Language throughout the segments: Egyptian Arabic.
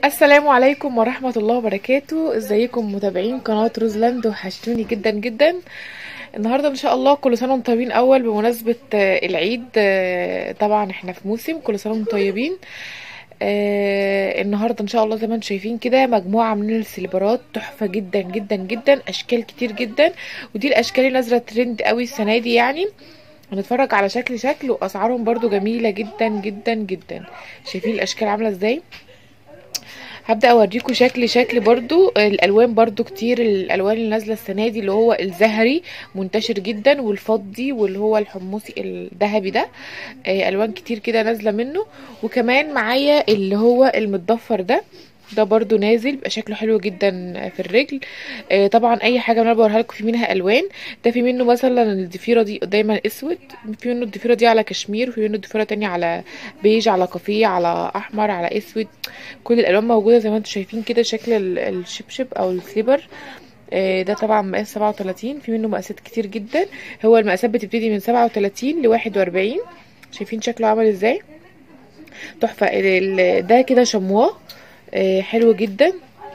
السلام عليكم ورحمة الله وبركاته ازيكم متابعين قناة روزلاند وحشتوني جدا جدا النهاردة ان شاء الله كل سنة وانتم طيبين اول بمناسبة آه، العيد آه، طبعا احنا في موسم كل سنة وانتم طيبين آه النهارده ان شاء الله زي ما انتم شايفين كده مجموعه من السليبرات تحفه جدا جدا جدا اشكال كتير جدا ودي الاشكال اللي نازله ترند قوي السنه دي يعني هنتفرج على شكل شكل واسعارهم برضو جميله جدا جدا جدا شايفين الاشكال عامله ازاي هبدا اوريكم شكل شكل برضو الالوان برضو كتير الالوان اللي نازله السنه دي اللي هو الزهري منتشر جدا والفضي واللي هو الحمصي الذهبي ده آه، الوان كتير كده نازله منه وكمان معايا اللي هو المتضفر ده ده برضو نازل بيبقى شكله حلو جدا في الرجل آه، طبعا اي حاجه انا بوريها لكم في منها الوان ده في منه مثلا الضفيره دي دايما اسود في منه الضفيره دي على كشمير وفي منه الضفيره تانية على بيج على كافيه على احمر على اسود كل الالوان موجوده زي ما انتم شايفين كده شكل ال- الشبشب او السليبر آه، ده طبعا مقاس 37 في منه مقاسات كتير جدا هو المقاسات بتبتدي من 37 ل 41 شايفين شكله عامل ازاي تحفه ال- ال- ده كده شمواه آه، حلو جدا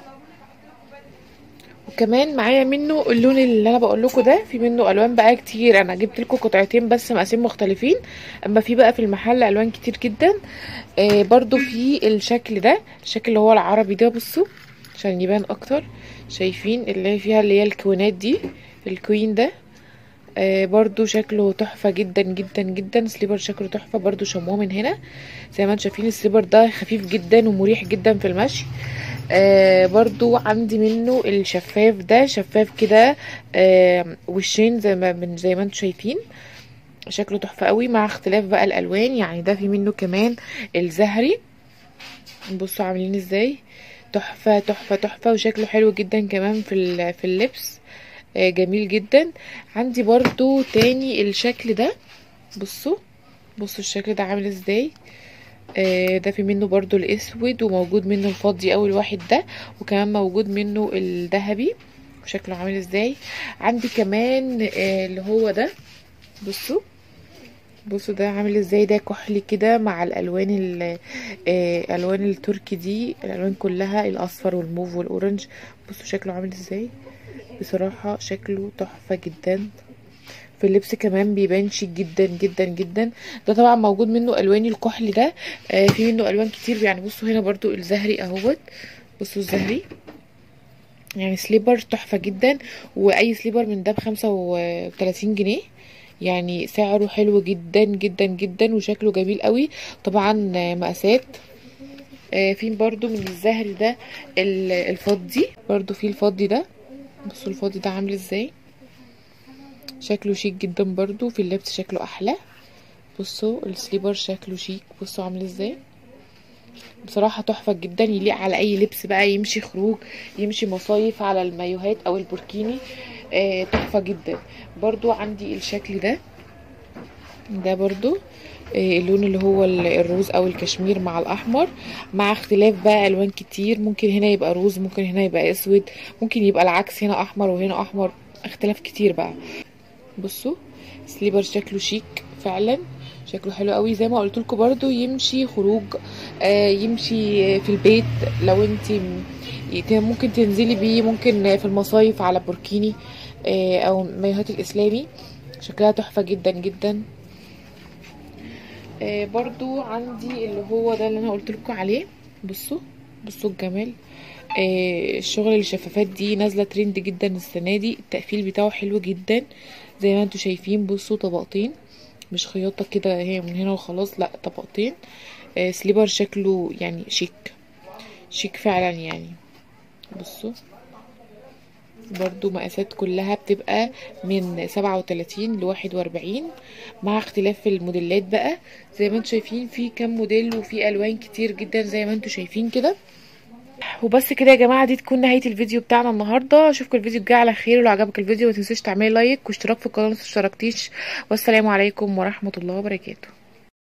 وكمان معايا منه اللون اللي انا بقول لكم ده في منه الوان بقى كتير انا جبت لكم قطعتين بس مقاسين مختلفين اما في بقى في المحل الوان كتير جدا آه برضو في الشكل ده الشكل اللي هو العربي ده بصوا عشان يبان اكتر شايفين اللي هي فيها اللي هي الكوينات دي الكوين ده آه برضو شكله تحفة جدا جدا جدا سليبر شكله تحفة برضو شموه من هنا زي ما انتم شايفين السليبر ده خفيف جدا ومريح جدا في المشي آه برضو عندي منه الشفاف ده شفاف كده آه وشين زي ما من زي ما انتم شايفين شكله تحفة قوي مع اختلاف بقى الالوان يعني ده في منه كمان الزهري بصوا عاملين ازاي تحفة تحفة تحفة وشكله حلو جدا كمان في ال- في اللبس آه، جميل جدا عندي برضو تاني الشكل ده بصوا بصوا الشكل ده عامل ازاي آه، ده في منه برضو الاسود وموجود منه الفضي اول واحد ده وكمان موجود منه الذهبي شكله عامل ازاي عندي كمان آه، اللي هو ده بصوا بصوا ده عامل ازاي ده كحلي كده مع الالوان ال- آه، الوان التركي دي الالوان كلها الاصفر والموف والاورنج بصوا شكله عامل ازاي بصراحة شكله تحفة جدا في اللبس كمان بيبان شيك جدا جدا جدا ده طبعا موجود منه الوان الكحل ده آه في منه الوان كتير يعني بصوا هنا برضو الزهري اهوت بصوا الزهري يعني سليبر تحفة جدا واي سليبر من ده بخمسة وتلاتين جنيه يعني سعره حلو جدا جدا جدا وشكله جميل قوي طبعا آه، مقاسات آه، في برضو من الزهري ده ال- الفضي برضو في الفضي ده بصوا الفاضي ده عامل ازاي شكله شيك جدا برضو في اللبس شكله احلى بصوا السليبر شكله شيك بصوا عامل ازاي بصراحة تحفة جدا يليق على اي لبس بقى يمشي خروج يمشي مصايف على المايوهات او البوركيني آه تحفة جدا برضو عندي الشكل ده ده برضو آه، اللون اللي هو ال- الروز او الكشمير مع الاحمر مع اختلاف بقى الوان كتير ممكن هنا يبقى روز ممكن هنا يبقى اسود ممكن يبقى العكس هنا احمر وهنا احمر اختلاف كتير بقى بصوا سليبر شكله شيك فعلا شكله حلو قوي زي ما قلت لكم برضو يمشي خروج آه يمشي في البيت لو انت م- يت- ممكن تنزلي بيه ممكن في المصايف على بوركيني آه او مايوهات الاسلامي شكلها تحفة جدا جدا آه برضو عندي اللي هو ده اللي انا قلت لكم عليه بصوا بصوا الجمال آه الشغل الشفافات دي نازله ترند جدا السنه دي التقفيل بتاعه حلو جدا زي ما انتم شايفين بصوا طبقتين مش خياطه كده هي من هنا وخلاص لا طبقتين آه سليبر شكله يعني شيك شيك فعلا يعني بصوا برضو مقاسات كلها بتبقى من سبعة وتلاتين لواحد واربعين مع اختلاف الموديلات بقى زي ما انتم شايفين في كام موديل وفي الوان كتير جدا زي ما انتم شايفين كده وبس كده يا جماعه دي تكون نهايه الفيديو بتاعنا النهارده اشوفكم الفيديو الجاي على خير ولو عجبك الفيديو ما تنسوش تعملي لايك واشتراك في القناه ما اشتركتيش والسلام عليكم ورحمه الله وبركاته